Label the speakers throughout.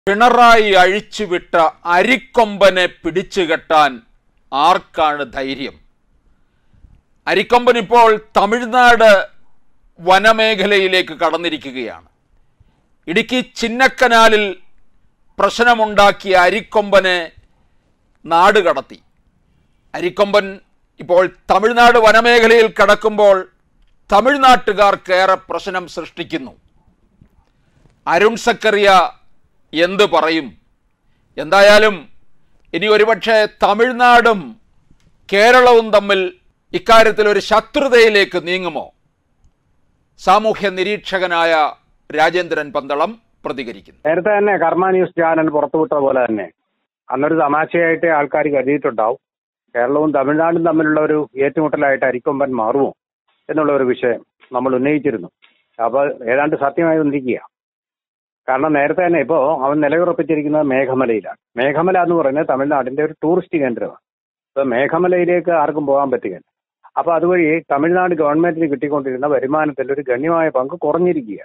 Speaker 1: പിണറായി അഴിച്ചുവിട്ട അരിക്കൊമ്പനെ പിടിച്ചുകെട്ടാൻ ആർക്കാണ് ധൈര്യം അരിക്കൊമ്പൻ ഇപ്പോൾ തമിഴ്നാട് വനമേഖലയിലേക്ക് കടന്നിരിക്കുകയാണ് ഇടുക്കി ചിന്നക്കനാലിൽ പ്രശ്നമുണ്ടാക്കിയ അരിക്കൊമ്പനെ നാട് കടത്തി അരിക്കൊമ്പൻ ഇപ്പോൾ തമിഴ്നാട് വനമേഖലയിൽ കടക്കുമ്പോൾ തമിഴ്നാട്ടുകാർക്ക് ഏറെ പ്രശ്നം സൃഷ്ടിക്കുന്നു അരുൺ സക്കറിയ എന്ത് പറയും എന്തായാലും ഇനി ഒരുപക്ഷെ തമിഴ്നാടും കേരളവും തമ്മിൽ ഇക്കാര്യത്തിൽ ഒരു ശത്രുതയിലേക്ക് നീങ്ങുമോ സാമൂഹ്യ നിരീക്ഷകനായ രാജേന്ദ്രൻ പന്തളം പ്രതികരിക്കുന്നു
Speaker 2: നേരത്തെ തന്നെ കർമ്മ ന്യൂസ് ചാനൽ പുറത്തുവിട്ട പോലെ തന്നെ അന്നൊരു തമാശയായിട്ട് ആൾക്കാർ കരുതിയിട്ടുണ്ടാവും കേരളവും തമിഴ്നാടും തമ്മിലുള്ള ഒരു ഏറ്റുമുട്ടലായിട്ട് അരിക്കൊമ്പൻ മാറുമോ എന്നുള്ള ഒരു വിഷയം നമ്മൾ ഉന്നയിച്ചിരുന്നു അപ്പോൾ ഏതാണ്ട് സത്യമായി വന്നിരിക്കുക കാരണം നേരത്തെ തന്നെ ഇപ്പോൾ അവൻ നിലയുറപ്പിച്ചിരിക്കുന്നത് മേഘമലയിലാണ് മേഘമല എന്ന് പറയുന്നത് തമിഴ്നാടിന്റെ ഒരു ടൂറിസ്റ്റ് കേന്ദ്രമാണ് അപ്പോൾ മേഘമലയിലേക്ക് ആർക്കും പോകാൻ പറ്റുകയില്ല അപ്പോൾ അതുവഴി തമിഴ്നാട് ഗവൺമെന്റിന് കിട്ടിക്കൊണ്ടിരുന്ന വരുമാനത്തിൽ ഒരു ഗണ്യമായ പങ്ക് കുറഞ്ഞിരിക്കുക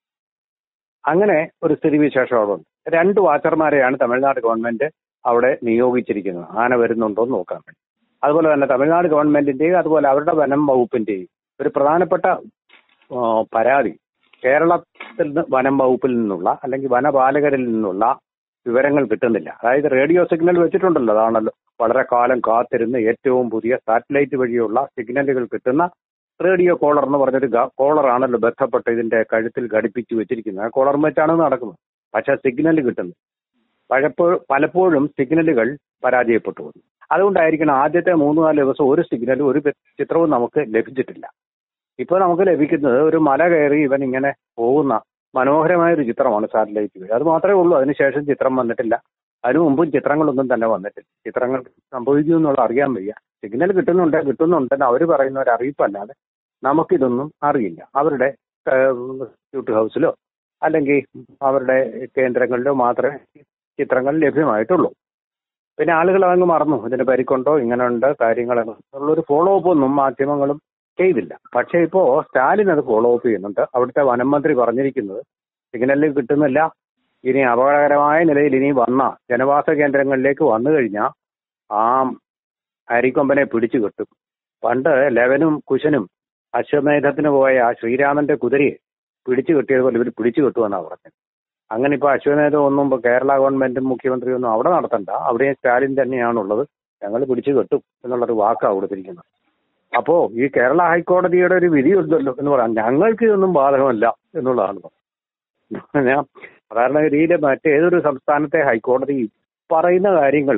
Speaker 2: അങ്ങനെ ഒരു സ്ഥിതിവിശേഷം അവിടെ ഉണ്ട് രണ്ട് വാച്ചർമാരെയാണ് തമിഴ്നാട് ഗവൺമെന്റ് അവിടെ നിയോഗിച്ചിരിക്കുന്നത് ആന വരുന്നുണ്ടോ എന്ന് നോക്കാൻ വേണ്ടി അതുപോലെ തന്നെ തമിഴ്നാട് ഗവൺമെന്റിന്റെയും അതുപോലെ അവരുടെ വനം വകുപ്പിന്റെയും ഒരു പ്രധാനപ്പെട്ട ആ, പരാതി കേരളത്തിൽ നിന്ന് വനം വകുപ്പിൽ നിന്നുള്ള അല്ലെങ്കിൽ വനപാലകരിൽ നിന്നുള്ള വിവരങ്ങൾ കിട്ടുന്നില്ല അതായത് റേഡിയോ സിഗ്നൽ വെച്ചിട്ടുണ്ടല്ലോ അതാണല്ലോ വളരെ കാലം കാത്തിരുന്ന് ഏറ്റവും പുതിയ സാറ്റലൈറ്റ് വഴിയുള്ള സിഗ്നലുകൾ കിട്ടുന്ന റേഡിയോ കോളർ എന്ന് പറഞ്ഞൊരു കോളറാണല്ലോ ബന്ധപ്പെട്ട് ഇതിന്റെ കഴുത്തിൽ ഘടിപ്പിച്ച് വെച്ചിരിക്കുന്നത് ആ കോളർ വെച്ചാണ് ഇത് നടക്കുന്നത് പക്ഷെ സിഗ്നൽ കിട്ടുന്നു പലപ്പോഴും പലപ്പോഴും സിഗ്നലുകൾ പരാജയപ്പെട്ടു പോകുന്നു അതുകൊണ്ടായിരിക്കണം ആദ്യത്തെ മൂന്ന് നാല് ദിവസം ഒരു സിഗ്നലും ഒരു ചിത്രവും നമുക്ക് ലഭിച്ചിട്ടില്ല ഇപ്പോൾ നമുക്ക് ലഭിക്കുന്നത് ഒരു മല കയറി ഇവൻ ഇങ്ങനെ പോകുന്ന മനോഹരമായ ഒരു ചിത്രമാണ് സാറ്റലൈറ്റ് വഴി അത് മാത്രമേ ഉള്ളൂ അതിനുശേഷം ചിത്രം വന്നിട്ടില്ല അതിനു മുമ്പും ചിത്രങ്ങളൊന്നും തന്നെ വന്നിട്ടില്ല ചിത്രങ്ങൾ സംഭവിക്കും എന്നുള്ള അറിയാൻ വയ്യ സിഗ്നൽ കിട്ടുന്നുണ്ട് കിട്ടുന്നുണ്ടെന്ന് അവർ പറയുന്ന ഒരു അറിയിപ്പല്ലാതെ നമുക്കിതൊന്നും അറിയില്ല അവരുടെ ഷൂട്ട് ഹൗസിലോ അല്ലെങ്കിൽ അവരുടെ കേന്ദ്രങ്ങളിലോ മാത്രമേ ചിത്രങ്ങൾ ലഭ്യമായിട്ടുള്ളൂ പിന്നെ ആളുകൾ അങ്ങ് മറന്നു ഇതിന് പരിക്കുണ്ടോ ഇങ്ങനെ ഉണ്ട് കാര്യങ്ങളെന്നുള്ളൊരു ഫോളോ അപ്പ് ഒന്നും മാധ്യമങ്ങളും ചെയ്തില്ല പക്ഷേ ഇപ്പോൾ സ്റ്റാലിൻ അത് ഫോളോ അപ്പ് ചെയ്യുന്നുണ്ട് അവിടുത്തെ വനം മന്ത്രി പറഞ്ഞിരിക്കുന്നത് സിഗ്നലിൽ കിട്ടുന്നില്ല ഇനി അപകടകരമായ നിലയിൽ ഇനി വന്ന ജനവാസ കേന്ദ്രങ്ങളിലേക്ക് വന്നു കഴിഞ്ഞാൽ ആ അരിക്കൊമ്പനെ പിടിച്ചു കിട്ടും പണ്ട് ലെവനും കുശനും അശ്വമേധത്തിന് പോയ ആ ശ്രീരാമന്റെ കുതിരയെ പിടിച്ചു കിട്ടിയതുപോലെ ഇവർ പിടിച്ചു കിട്ടുമെന്നാണ് പറഞ്ഞത് അങ്ങനെ ഇപ്പോൾ അശ്വമേധം ഒന്നും ഇപ്പോൾ കേരള ഗവൺമെന്റും മുഖ്യമന്ത്രിയും ഒന്നും അവിടെ നടത്തണ്ട അവിടെയും സ്റ്റാലിൻ തന്നെയാണുള്ളത് ഞങ്ങൾ പിടിച്ചു കെട്ടും എന്നുള്ളൊരു വാക്കാണ് കൊടുത്തിരിക്കുന്നത് അപ്പോ ഈ കേരള ഹൈക്കോടതിയുടെ ഒരു വിധി ഉണ്ടല്ലോ എന്ന് പറയാം ഞങ്ങൾക്ക് ഇതൊന്നും ബാധകമല്ല എന്നുള്ളതാണ് ഞാൻ സാധാരണഗതിയിൽ മറ്റേതൊരു സംസ്ഥാനത്തെ ഹൈക്കോടതി പറയുന്ന കാര്യങ്ങൾ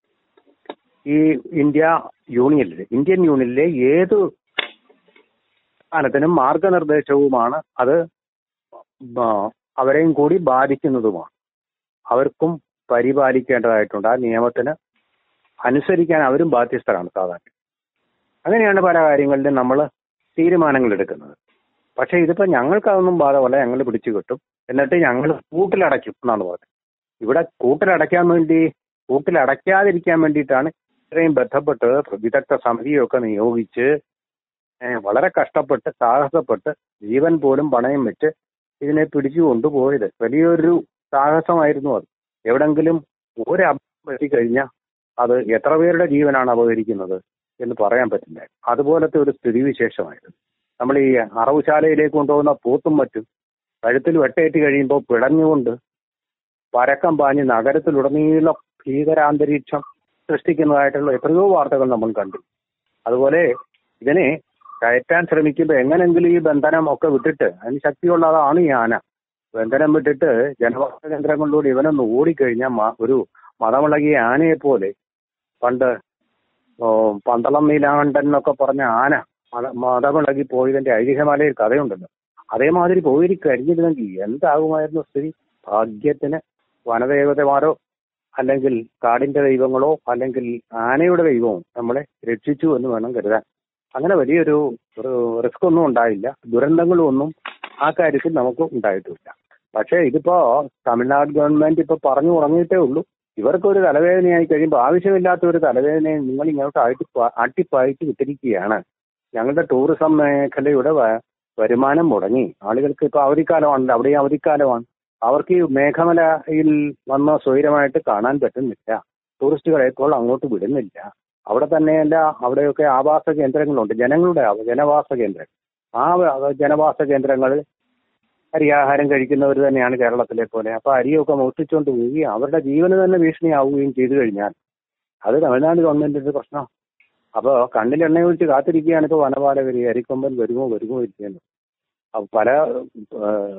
Speaker 2: ഈ ഇന്ത്യ യൂണിയനിലെ ഇന്ത്യൻ യൂണിയനിലെ ഏത് സംസ്ഥാനത്തിനും മാർഗനിർദ്ദേശവുമാണ് അത് ആ, അവരെയും കൂടി ബാധിക്കുന്നതുമാണ് അവർക്കും പരിപാലിക്കേണ്ടതായിട്ടുണ്ട് ആ നിയമത്തിന് അനുസരിക്കാൻ അവരും ബാധ്യസ്ഥരാണ് സാധാരണ അങ്ങനെയാണ് പല കാര്യങ്ങളിലും നമ്മൾ തീരുമാനങ്ങൾ എടുക്കുന്നത് പക്ഷേ ഇതിപ്പോൾ ഞങ്ങൾക്ക് അതൊന്നും ബാധകമല്ല ഞങ്ങൾ പിടിച്ചു കിട്ടും എന്നിട്ട് ഞങ്ങൾ കൂട്ടിലടയ്ക്കും എന്നാണ് പറഞ്ഞത് ഇവിടെ കൂട്ടിലടയ്ക്കാൻ വേണ്ടി കൂട്ടിലടയ്ക്കാതിരിക്കാൻ വേണ്ടിയിട്ടാണ് ഇത്രയും ബന്ധപ്പെട്ട് വിദഗ്ധ സമിതിയൊക്കെ നിയോഗിച്ച് ഏഹ് വളരെ കഷ്ടപ്പെട്ട് സാഹസപ്പെട്ട് ജീവൻ പോലും പണയം വെച്ച് ഇതിനെ പിടിച്ചു കൊണ്ടുപോയത് വലിയൊരു സാഹസമായിരുന്നു അത് എവിടെങ്കിലും ഒരു അപകടം പറ്റിക്കഴിഞ്ഞാൽ അത് എത്ര പേരുടെ ജീവനാണ് അപഹരിക്കുന്നത് എന്ന് പറയാൻ പറ്റില്ല അതുപോലത്തെ ഒരു സ്ഥിതിവിശേഷമായിരുന്നു നമ്മൾ ഈ അറവുശാലയിലേക്ക് കൊണ്ടുപോകുന്ന പൂത്തും മറ്റും കഴുത്തിൽ വെട്ടേറ്റ് കഴിയുമ്പോൾ പിടഞ്ഞുകൊണ്ട് പരക്കം പാഞ്ഞ് നഗരത്തിലുടനീളം ഭീകരാന്തരീക്ഷം സൃഷ്ടിക്കുന്നതായിട്ടുള്ള എത്രയോ വാർത്തകൾ നമ്മൾ കണ്ടു അതുപോലെ ഇതിനെ കയറ്റാൻ ശ്രമിക്കുമ്പോൾ എങ്ങനെങ്കിലും ഈ ബന്ധനം ഒക്കെ വിട്ടിട്ട് അതിന് ശക്തിയുള്ളതാണ് ഈ ആന ബന്ധനം വിട്ടിട്ട് ജനവാസ കേന്ദ്രങ്ങളിലൂടെ ഇവനൊന്ന് ഓടിക്കഴിഞ്ഞാൽ മ- ഒരു മതമിളകിയ ആനയെ പോലെ പണ്ട് ഓ, പന്തളം നീലാകണ്ഠൻ എന്നൊക്കെ പറഞ്ഞ ആന മത മതമിളകി പോയതിന്റെ ഐതിഹ്യമാലയിൽ കഥയുണ്ടല്ലോ അതേമാതിരി പോയി കഴിഞ്ഞിരുന്നെങ്കിൽ എന്താകുമായിരുന്നു സ്ഥിതി ഭാഗ്യത്തിന് വനദേവതമാരോ അല്ലെങ്കിൽ കാടിന്റെ ദൈവങ്ങളോ അല്ലെങ്കിൽ ആനയുടെ ദൈവവും നമ്മളെ രക്ഷിച്ചു എന്ന് വേണം കരുതാൻ അങ്ങനെ വലിയൊരു റിസ്ക് ഒന്നും ഉണ്ടായില്ല ദുരന്തങ്ങളും ഒന്നും ആ കാര്യത്തിൽ നമുക്ക് ഉണ്ടായിട്ടില്ല പക്ഷേ ഇതിപ്പോ തമിഴ്നാട് ഗവൺമെന്റ് ഇപ്പൊ പറഞ്ഞു തുടങ്ങിയിട്ടേ ഉള്ളൂ ഇവർക്ക് ഒരു തലവേദനയായി കഴിയുമ്പോൾ ആവശ്യമില്ലാത്ത ഒരു തലവേദനയെ നിങ്ങൾ ഇങ്ങോട്ട് ആട്ടി അട്ടിപ്പായിച്ച് വിട്ടിരിക്കുകയാണ് ഞങ്ങളുടെ ടൂറിസം മേഖലയുടെ വ- വരുമാനം മുടങ്ങി ആളുകൾക്ക് ഇപ്പൊ അവധിക്കാലമാണല്ലോ അവിടെയും അവധിക്കാലമാണ് അവർക്ക് ഈ മേഘമലയിൽ വന്ന് സ്വൈരമായിട്ട് കാണാൻ പറ്റുന്നില്ല ടൂറിസ്റ്റുകളെ ഇപ്പോൾ അങ്ങോട്ട് വിടുന്നില്ല അവിടെ തന്നെയല്ല അവിടെയൊക്കെ ആവാസ കേന്ദ്രങ്ങളുണ്ട് ജനങ്ങളുടെ ആവ- ജനവാസ കേന്ദ്രങ്ങൾ ആ വ- ജനവാസ കേന്ദ്രങ്ങളിൽ അരിയാഹാരം കഴിക്കുന്നവർ തന്നെയാണ് കേരളത്തിലെ പോലെ അപ്പൊ അരിയൊക്കെ മോഷ്ടിച്ചുകൊണ്ട് പോവുകയും അവരുടെ ജീവന് തന്നെ ഭീഷണിയാവുകയും ചെയ്തു കഴിഞ്ഞാൽ അത് തമിഴ്നാട് ഗവൺമെന്റിന്റെ പ്രശ്നം അപ്പൊ കണ്ണിൽ എണ്ണ ഒഴിച്ച് കാത്തിരിക്കുകയാണ് ഇപ്പൊ വനപാലകർ അരിക്കൊമ്പൻ വരുമോ വരുമോ ഇരിക്കുന്നു അപ്പൊ പല ഏഹ്,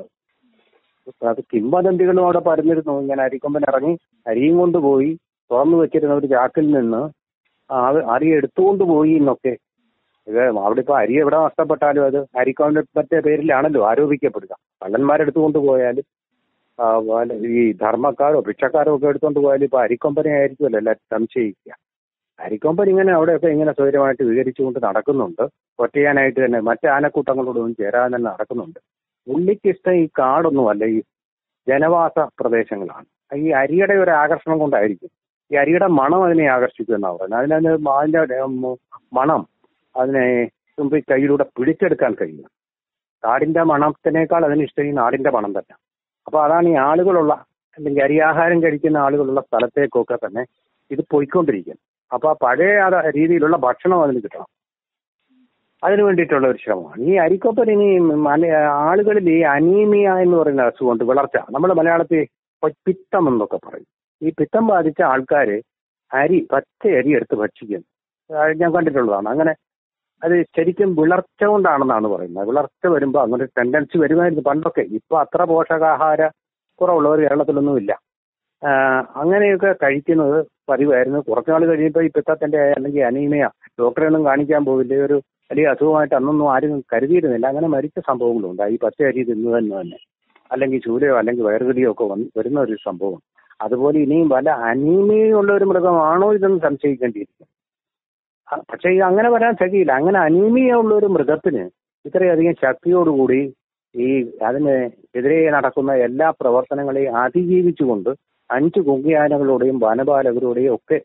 Speaker 2: അത് കിംവദന്തികളും അവിടെ പരന്നിരുന്നു ഇങ്ങനെ അരിക്കൊമ്പൻ ഇറങ്ങി അരിയും കൊണ്ടുപോയി തുറന്നു വെച്ചിരുന്ന ഒരു ചാക്കിൽ നിന്ന് ആ അരി എടുത്തുകൊണ്ട് പോയി എന്നൊക്കെ ഇത് അവിടെ ഇപ്പൊ അരി എവിടെ നഷ്ടപ്പെട്ടാലും അത് അരിക്കൊമ്പന്റെ പേരിലാണല്ലോ ആരോപിക്കപ്പെടുക കള്ളന്മാരെടുത്തുകൊണ്ട് പോയാൽ ആ, വല്ല- ഈ ധർമ്മക്കാരോ ഭിക്ഷക്കാരോ ഒക്കെ എടുത്തുകൊണ്ട് പോയാലും ഇപ്പൊ അരിക്കൊമ്പനെ ആയിരിക്കുമല്ലോ എല്ലാവരും സംശയിക്കുക അരിക്കൊമ്പൻ ഇങ്ങനെ അവിടെയൊക്കെ ഇങ്ങനെ സ്വൈരമായിട്ട് വിഹരിച്ചുകൊണ്ട് നടക്കുന്നുണ്ട് ഒറ്റയാനായിട്ട് തന്നെ മറ്റ് ആനക്കൂട്ടങ്ങളോടൊന്നും ചേരാൻ തന്നെ നടക്കുന്നുണ്ട് പുള്ളിക്ക് ഇഷ്ടം ഈ കാടൊന്നുമല്ല ഈ ജനവാസ പ്രദേശങ്ങളാണ് ഈ അരിയുടെ ഒരു ആകർഷണം കൊണ്ടായിരിക്കും ഈ അരിയുടെ മണം അതിനെ ആകർഷിക്കുമെന്നാണ് പറയുന്നത് അതിനതിന് അതിന്റെ ഉം, മണം അതിനെ മുമ്പ് കയ്യിലൂടെ പിടിച്ചെടുക്കാൻ കഴിയും കാടിന്റെ മണത്തിനേക്കാൾ അതിന് ഇഷ്ടം ഈ നാടിന്റെ മണം തന്നെ അപ്പൊ അതാണ് ഈ ആളുകളുള്ള അല്ലെങ്കിൽ അരിയാഹാരം കഴിക്കുന്ന ആളുകളുള്ള സ്ഥലത്തേക്കൊക്കെ തന്നെ ഇത് പോയിക്കൊണ്ടിരിക്കും അപ്പൊ ആ പഴയ ആ രീതിയിലുള്ള ഭക്ഷണം അതിന് കിട്ടണം അതിനു വേണ്ടിയിട്ടുള്ള ഒരു ശ്രമമാണ് ഈ അരിക്കൊപ്പൻ ഇനി മല ആളുകളിൽ ഈ അനീമിയ എന്ന് പറയുന്ന അസുഖമുണ്ട് വിളർച്ച നമ്മൾ മലയാളത്തിൽ പ- പിത്തം എന്നൊക്കെ പറയും ഈ പിത്തം ബാധിച്ച ആൾക്കാര് അരി പച്ച അരി എടുത്ത് ഭക്ഷിക്കും ആ, ഞാൻ കണ്ടിട്ടുള്ളതാണ് അങ്ങനെ അത് ശരിക്കും വിളർച്ച കൊണ്ടാണെന്നാണ് പറയുന്നത് വിളർച്ച വരുമ്പോൾ അങ്ങനെ ഒരു ടെൻഡൻസി വരുമായിരുന്നു പണ്ടൊക്കെ ഇപ്പൊ അത്ര പോഷകാഹാര കുറവുള്ളവർ കേരളത്തിലൊന്നും ഇല്ല ആ, അങ്ങനെയൊക്കെ കഴിക്കുന്നത് പതിവായിരുന്നു കുറച്ചുനാൾ കഴിയുമ്പോൾ ഈ പിത്തത്തിന്റെ അല്ലെങ്കിൽ അനീമിയ ഡോക്ടറെ ഒന്നും കാണിക്കാൻ പോവില്ല ഒരു വലിയ അസുഖമായിട്ട് അന്നൊന്നും ആരും കരുതിയിരുന്നില്ല അങ്ങനെ മരിച്ച സംഭവങ്ങളുണ്ട് ഈ പച്ച അരി തിന്നു തന്നെ തന്നെ അല്ലെങ്കിൽ ചൂലയോ അല്ലെങ്കിൽ വയറുകടിയോ ഒക്കെ വന്ന് വരുന്ന ഒരു സംഭവം അതുപോലെ ഇനിയും വല്ല അനീമിയുള്ള ഒരു മൃഗമാണോ ഇതെന്ന് സംശയിക്കേണ്ടിയിരിക്കും ആ, പക്ഷേ ഇത് അങ്ങനെ വരാൻ കഴിയില്ല അങ്ങനെ അനീമിയ ഉള്ള ഒരു മൃഗത്തിന് ഇത്രയധികം ശക്തിയോടുകൂടി ഈ അതിന് എതിരെ നടക്കുന്ന എല്ലാ പ്രവർത്തനങ്ങളെയും അതിജീവിച്ചുകൊണ്ട് അഞ്ച് കുങ്കിയാനകളുടെയും വനപാലകരുടെയും ഒക്കെ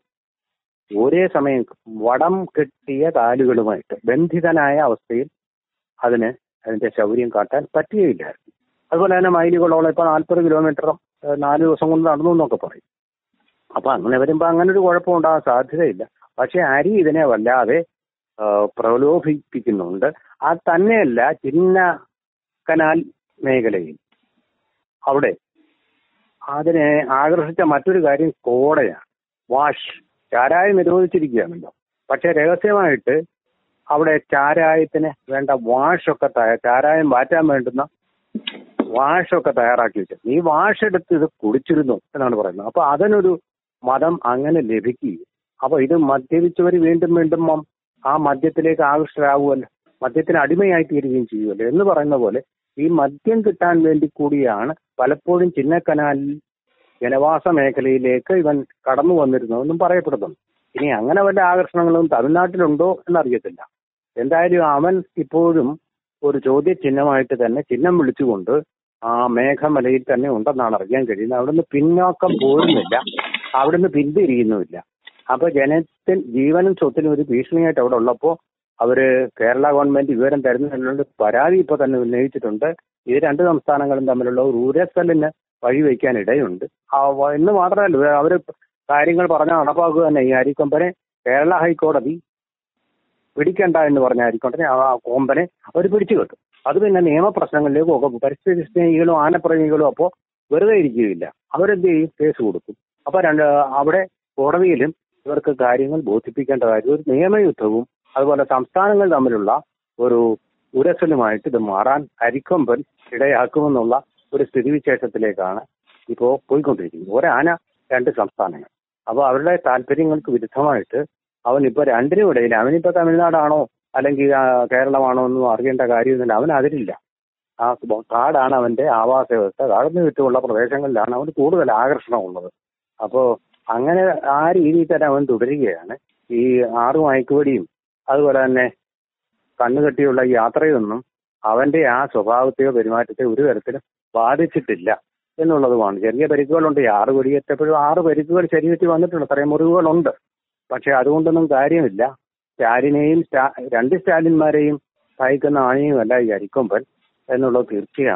Speaker 2: ഒരേ സമയം വടം കെട്ടിയ കാലുകളുമായിട്ട് ബന്ധിതനായ അവസ്ഥയിൽ അതിന് അതിന്റെ ശൗര്യം കാട്ടാൻ പറ്റുകയില്ലായിരുന്നു അതുപോലെ തന്നെ മൈലുകളോളം ഇപ്പൊ നാൽപ്പത് കിലോമീറ്ററും ഏഹ്, നാല് ദിവസം കൊണ്ട് നടന്നു എന്നൊക്കെ പറയും അപ്പൊ അങ്ങനെ വരുമ്പോ അങ്ങനെ ഒരു കുഴപ്പം ഉണ്ടാകാൻ സാധ്യതയില്ല പക്ഷെ അരി ഇതിനെ വല്ലാതെ ആ, പ്രലോഭിപ്പിക്കുന്നുണ്ട് അത് തന്നെയല്ല ചിന്ന കനാൽ മേഖലയിൽ അവിടെ അതിനെ ആകർഷിച്ച മറ്റൊരു കാര്യം കോടയാണ് വാഷ് ചാരായം നിരോധിച്ചിരിക്കുകയാണല്ലോ പക്ഷെ രഹസ്യമായിട്ട് അവിടെ ചാരായത്തിന് വേണ്ട വാഷൊക്കെ തയ്യാ ചാരായം മാറ്റാൻ വേണ്ടുന്ന വാഷൊക്കെ തയ്യാറാക്കി വെച്ചു ഈ വാഷ് എടുത്ത് ഇത് കുടിച്ചിരുന്നു എന്നാണ് പറയുന്നത് അപ്പൊ അതിനൊരു മതം അങ്ങനെ ലഭിക്കുകയും അപ്പൊ ഇത് മദ്യപിച്ചവർ വീണ്ടും വീണ്ടും മം- ആ മദ്യത്തിലേക്ക് ആകൃഷ്ടരാകുമല്ലോ മദ്യത്തിന് അടിമയായി തീരുകയും ചെയ്യുമല്ലോ എന്ന് പറയുന്ന പോലെ ഈ മദ്യം കിട്ടാൻ വേണ്ടി കൂടിയാണ് പലപ്പോഴും ചിന്നക്കനാലിൽ ജനവാസ മേഖലയിലേക്ക് ഇവൻ കടന്നു വന്നിരുന്നതെന്നും പറയപ്പെടുന്നുണ്ട് ഇനി അങ്ങനെ വല്ല ആകർഷണങ്ങളും തമിഴ്നാട്ടിലുണ്ടോ എന്നറിയത്തില്ല എന്തായാലും അവൻ ഇപ്പോഴും ഒരു ചോദ്യചിഹ്നമായിട്ട് തന്നെ ചിഹ്നം വിളിച്ചുകൊണ്ട് ആ മേഘമലയിൽ തന്നെ ഉണ്ടെന്നാണ് അറിയാൻ കഴിയുന്നത് അവിടുന്ന് പിന്നോക്കം പോരുന്നില്ല അവിടുന്ന് പിന്തിരിയുന്നുമില്ല അപ്പൊ ജനത്തിൽ ജീവനും സ്വത്തിനും ഒരു ഭീഷണിയായിട്ട് അവിടെ ഉള്ളപ്പോ അവര് കേരള ഗവൺമെന്റ് വിവരം തരുന്നതിനുള്ള പരാതി ഇപ്പൊ തന്നെ ഉന്നയിച്ചിട്ടുണ്ട് ഇത് രണ്ട് സംസ്ഥാനങ്ങളും തമ്മിലുള്ള ഒരു ഊരസ്ഥലിന് വഴിവെക്കാൻ ഇടയുണ്ട് ആ വ- എന്ന് മാത്രമല്ല അവര് കാര്യങ്ങൾ പറഞ്ഞ നടപ്പാക്കുക തന്നെ ഈ അരിക്കൊമ്പനെ കേരള ഹൈക്കോടതി പിടിക്കണ്ട എന്ന് പറഞ്ഞ അരിക്കൊമ്പനെ ആ കൊമ്പനെ അവർ പിടിച്ചു കെട്ടും അത് പിന്നെ നിയമപ്രശ്നങ്ങളിലേക്ക് ഒക്കെ പരിസ്ഥിതി സ്നേഹികളും ആനപ്രേമികളും അപ്പോൾ വെറുതെ ഇരിക്കുകയില്ല അവരെന്ത് ചെയ്യും കേസ് കൊടുക്കും അപ്പൊ രണ്ട് അവിടെ കോടതിയിലും ഇവർക്ക് കാര്യങ്ങൾ ബോധിപ്പിക്കേണ്ടതായിരുന്നു ഒരു നിയമയുദ്ധവും അതുപോലെ സംസ്ഥാനങ്ങൾ തമ്മിലുള്ള ഒരു ഉരസലുമായിട്ട് ഇത് മാറാൻ അരിക്കൊമ്പൻ ഇടയാക്കുമെന്നുള്ള ഒരു സ്ഥിതിവിശേഷത്തിലേക്കാണ് ഇപ്പോ പോയിക്കൊണ്ടിരിക്കുന്നത് ഒരാന രണ്ട് സംസ്ഥാനങ്ങൾ അപ്പോൾ അവരുടെ താല്പര്യങ്ങൾക്ക് വിരുദ്ധമായിട്ട് അവൻ ഇപ്പൊ രണ്ടിനും ഇടയിൽ അവനിപ്പോ തമിഴ്നാടാണോ അല്ലെങ്കിൽ ആ, കേരളമാണോ എന്നും അറിയേണ്ട കാര്യമൊന്നുമില്ല അവൻ അതിലില്ല ആ കാടാണ് അവന്റെ ആവാസ വ്യവസ്ഥ കാടിന് ചുറ്റുമുള്ള പ്രദേശങ്ങളിലാണ് അവന് കൂടുതൽ ആകർഷണമുള്ളത് അപ്പോ അങ്ങനെ ആ രീതിയിൽ തന്നെ അവൻ തുടരുകയാണ് ഈ ആറു മയക്കുവടിയും അതുപോലെ തന്നെ കണ്ണുകെട്ടിയുള്ള ഈ യാത്രയൊന്നും അവന്റെ ആ സ്വഭാവത്തെയോ പെരുമാറ്റത്തെയോ ഒരു തരത്തിലും ബാധിച്ചിട്ടില്ല എന്നുള്ളതുമാണ് ചെറിയ പരിക്കുകളുണ്ട് ഈ ആറ് വെടിയേറ്റപ്പോഴും ആറ് പരിക്കുകൾ ശരീരത്തിൽ വന്നിട്ടുണ്ട് അത്രയും മുറിവുകളുണ്ട് പക്ഷെ അതുകൊണ്ടൊന്നും കാര്യമില്ല സ്റ്റാലിനെയും സ്റ്റാ- രണ്ട് സ്റ്റാലിന്മാരെയും സഹായിക്കുന്ന ആണിയുമല്ല ഈ അരിക്കൊമ്പൻ എന്നുള്ളത് തീർച്ചയാണ്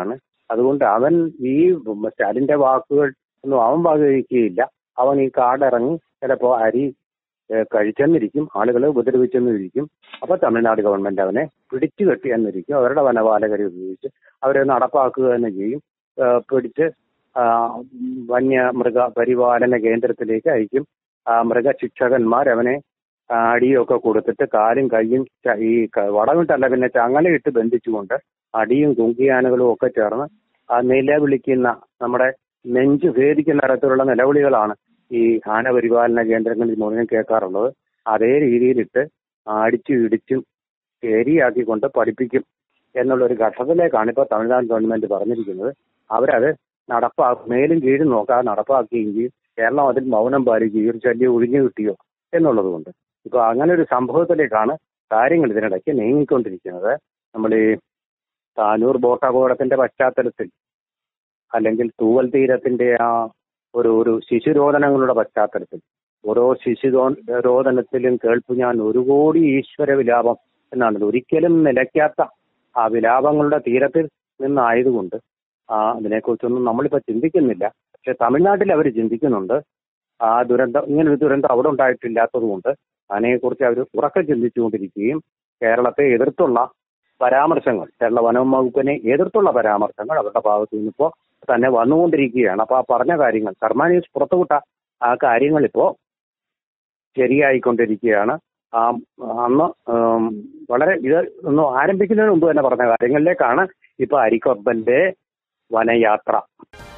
Speaker 2: അതുകൊണ്ട് അവൻ ഈ സ്റ്റാലിന്റെ വാക്കുകൾ ഒന്നും അവൻ വകവയ്ക്കുകയില്ല അവൻ ഈ കാടിറങ്ങി ചിലപ്പോ അരി ഏഹ്, കഴിച്ചെന്നിരിക്കും ആളുകളെ ഉപദ്രവിച്ചെന്നിരിക്കും അപ്പൊ തമിഴ്നാട് ഗവൺമെന്റ് അവനെ പിടിച്ചു കെട്ടിയെന്നിരിക്കും അവരുടെ വനപാലകരെ ഉപയോഗിച്ച് അവരെ നടപ്പാക്കുക തന്നെ ചെയ്യും ഏഹ്, പിടിച്ച് ആ, വന്യമൃഗ പരിപാലന കേന്ദ്രത്തിലേക്ക് അയക്കും ആ മൃഗശിക്ഷകന്മാർ അവനെ ആ, അടിയൊക്കെ കൊടുത്തിട്ട് കാലും കൈയും ച- ഈ ക- വടമിട്ടല്ല പിന്നെ ചങ്ങലയിട്ട് ബന്ധിച്ചുകൊണ്ട് അടിയും കുങ്കിയാനകളും ഒക്കെ ചേർന്ന് ആ നിലവിളിക്കുന്ന നമ്മുടെ നെഞ്ച് ഭേദിക്കുന്ന തരത്തിലുള്ള നിലവിളികളാണ് ഈ ആന പരിപാലന കേന്ദ്രങ്ങളിൽ മുഴുവൻ കേൾക്കാറുള്ളത് അതേ രീതിയിലിട്ട് അടിച്ചും ഇടിച്ചും ശരിയാക്കിക്കൊണ്ട് പഠിപ്പിക്കും എന്നുള്ള ഒരു ഘട്ടത്തിലേക്കാണ് ഇപ്പോൾ തമിഴ്നാട് ഗവൺമെന്റ് പറഞ്ഞിരിക്കുന്നത് അവരത് നടപ്പാക്കും മേലും കീഴും നോക്കാതെ നടപ്പാക്കുകയും ചെയ്യും കേരളം അതിൽ മൗനം പാലിക്കുകയും ഒരു ശല്യം ഒഴിഞ്ഞു കിട്ടിയോ എന്നുള്ളതുകൊണ്ട് ഇപ്പൊ അങ്ങനെ ഒരു സംഭവത്തിലേക്കാണ് കാര്യങ്ങൾ ഇതിനിടയ്ക്ക് നീങ്ങിക്കൊണ്ടിരിക്കുന്നത് നമ്മൾ ഈ താനൂർ ബോട്ട് അപകടത്തിന്റെ പശ്ചാത്തലത്തിൽ അല്ലെങ്കിൽ തൂവൽ തീരത്തിന്റെ ആ ഒരു ഒരു ശിശുരോധനങ്ങളുടെ പശ്ചാത്തലത്തിൽ ഓരോ ശിശുരോ രോദനത്തിലും കേൾപ്പു ഞാൻ ഒരു കോടി ഈശ്വര വിലാപം എന്നാണ് ഒരിക്കലും നിലയ്ക്കാത്ത ആ വിലാപങ്ങളുടെ തീരത്തിൽ നിന്നായതുകൊണ്ട് ആ അതിനെക്കുറിച്ചൊന്നും നമ്മളിപ്പോ ചിന്തിക്കുന്നില്ല പക്ഷെ തമിഴ്നാട്ടിൽ അവർ ചിന്തിക്കുന്നുണ്ട് ആ ദുരന്തം ഇങ്ങനൊരു ദുരന്തം അവിടെ ഉണ്ടായിട്ടില്ലാത്തത് കൊണ്ട് അതിനെക്കുറിച്ച് അവർ ഉറക്കെ ചിന്തിച്ചുകൊണ്ടിരിക്കുകയും കേരളത്തെ എതിർത്തുള്ള പരാമർശങ്ങൾ കേരള വനം വകുപ്പിനെ എതിർത്തുള്ള പരാമർശങ്ങൾ അവരുടെ ഭാഗത്തു നിന്നിപ്പോ തന്നെ വന്നുകൊണ്ടിരിക്കുകയാണ് അപ്പൊ ആ പറഞ്ഞ കാര്യങ്ങൾ കർമ്മ ന്യൂസ് പുറത്തുവിട്ട ആ കാര്യങ്ങൾ ഇപ്പോ ശരിയായിക്കൊണ്ടിരിക്കുകയാണ് ആ അന്ന് ഉം, വളരെ ഇത് ഒന്ന് ആരംഭിക്കുന്നതിന് മുമ്പ് തന്നെ പറഞ്ഞ കാര്യങ്ങളിലേക്കാണ് ഇപ്പൊ അരിക്കൊമ്പന്റെ വനയാത്ര